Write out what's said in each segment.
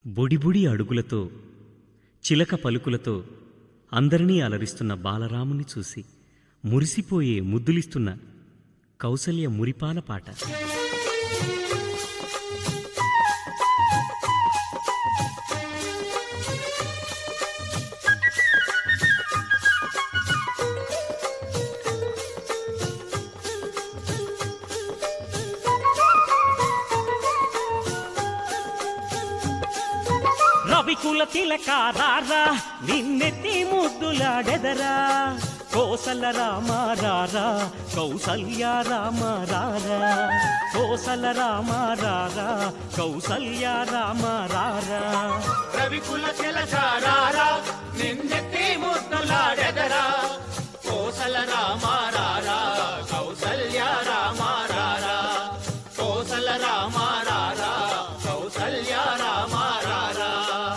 బుడిబుడి అడుగులతో చిలక పలుకులతో అందరినీ అలరిస్తున్న బాలరాముని చూసి మురిసిపోయే ముద్దులిస్తున్న కౌసల్య మురిపాల పాట రవికుల తిలక రారా నిన్నెత్తి ముద్దులాడెదరా కోసల రామ రారా కౌసల్య రామ రారా కోసల రామ రారా కౌసల్య రామ రారా రవికుల చిలకారారా నిన్నెత్తి ముద్దులాడెదరా కోసల రామారారా కౌసల్య రామారారా కోసల రామారారా కౌసల్య రామారారా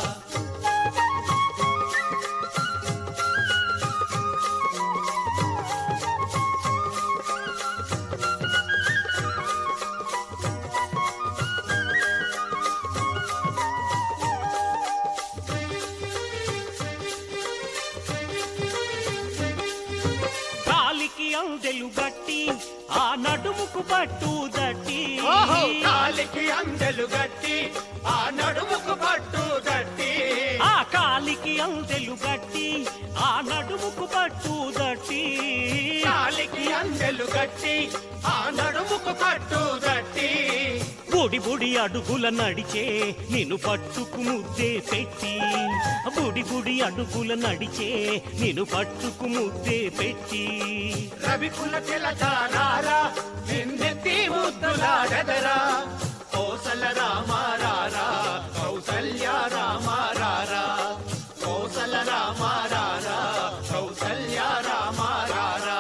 కాలికి అందెలు గట్టి ఆ నడుముకు పట్టు దట్టి ఓహో కాలికి అందెలు గట్టి ఆ నడుముకు పట్టు గట్టి ఆ కాలికి అందెలు గట్టి ఆ నడుముకు పట్టు దట్టి కాలికి అందెలు గట్టి ఆ నడుముకు పట్టు గట్టి బుడి బుడి అడుగుల నడిచే నిన్ను పట్టుకు ముద్దే పెట్టి బుడి బుడి అడుగుల నడిచే నిన్ను పట్టుకు ముద్దే పెట్టి రవికుల చిలకారారా నిన్నెత్తి ముద్దులాడెదరా కోసల రామారారా కౌసల్య రామారారా కోసల రామారారా కౌసల్య రామారారా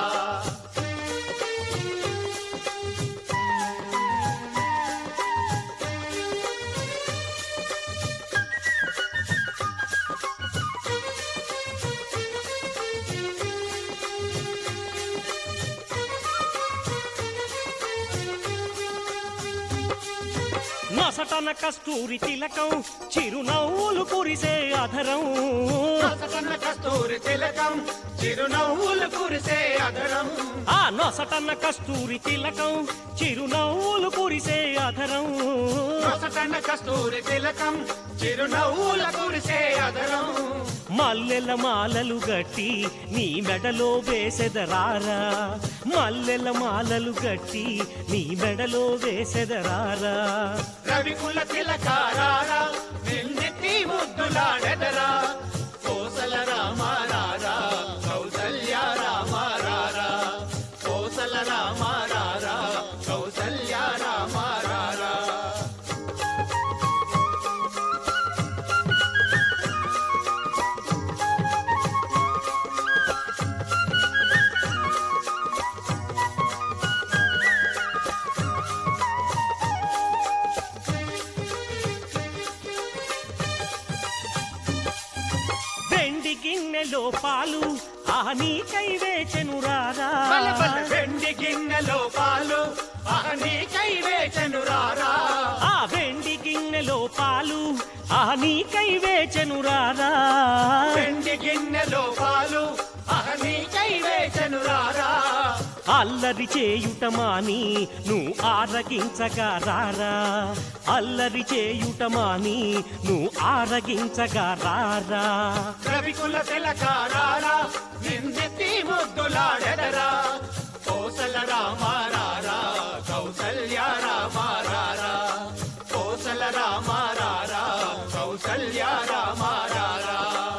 నసటన కస్తూరి తిలకం చిరునవ్వులు కురిసే అధరం నొసటన కస్తూరి తిలకం చిరునవ్వులు కురిసే అదరం ఆ నొసటన కస్తూరి తిలకం చిరునవ్వులు కురిసే అధరం నొసటన కస్తూరి తిలకం చిరునవ్వుల కురిసే అదరం మల్లెల మాలలు గట్టి నీ మెడలో వేసెదరారా మల్లెల మాలలు గట్టి నీ మెడలో వేసెదరారా రవికుల తిలకారారా నిన్నెత్తి ముద్దులాడెదరా కోసల రామారారా కౌసల్య రామారారా కోసల రామారారా కౌసల్య రామారారా వెండి గిన్నెలో పాలు ఆ నీకై వేచెను రారా బల బల వెండి గిన్నెలో పాలు ఆహ నీకై వేచను రారా ఆ వెండి గిన్నెలో పాలు ఆ నీకై వేచెను రారా వెండి గిన్నెలో పాలు ఆహ నీకై వేచను రారా అల్లరి చేయుట మాని నువ్వు ఆరగించగా రారా అల్లరి చేయుట మాని నువ్వు ఆరగించగా రారా రవికుల తిలకారారా నిన్నెత్తి ముద్దులాడెదరా కోసల రామారారా కౌసల్య రామారారా కోసల రామారారా కౌసల్య రామారారా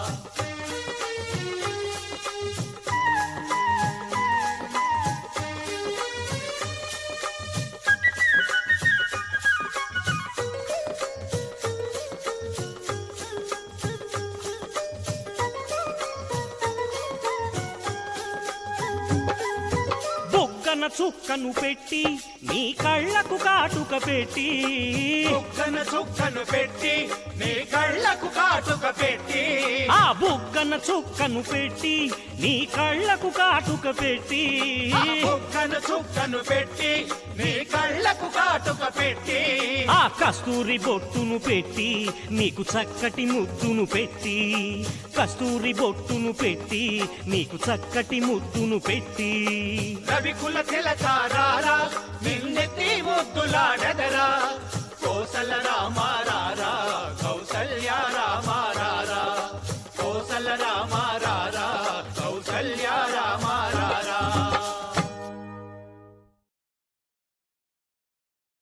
బొగ్గన చుక్కను పెట్టి నీ కళ్ళకు కాటుక పెట్టి చుక్కను చుక్కను పెట్టి నీ కళ్ళకు కాటుక పెట్టి ఆ బుగ్గన బుగ్గన చుక్కను పెట్టి నీ కళ్ళకు కాటుక పెట్టి ఆ బుగ్గను చుక్కను పెట్టి నీ కళ్ళకు కాటుక పెట్టి ఆ కస్తూరి బొట్టును పెట్టి నీకు చక్కటి ముద్దును పెట్టి కస్తూరి బొట్టును పెట్టి నీకు చక్కటి ముద్దును పెట్టి రవికుల తిలకారారా నిన్నెత్తి ముద్దులాడదరా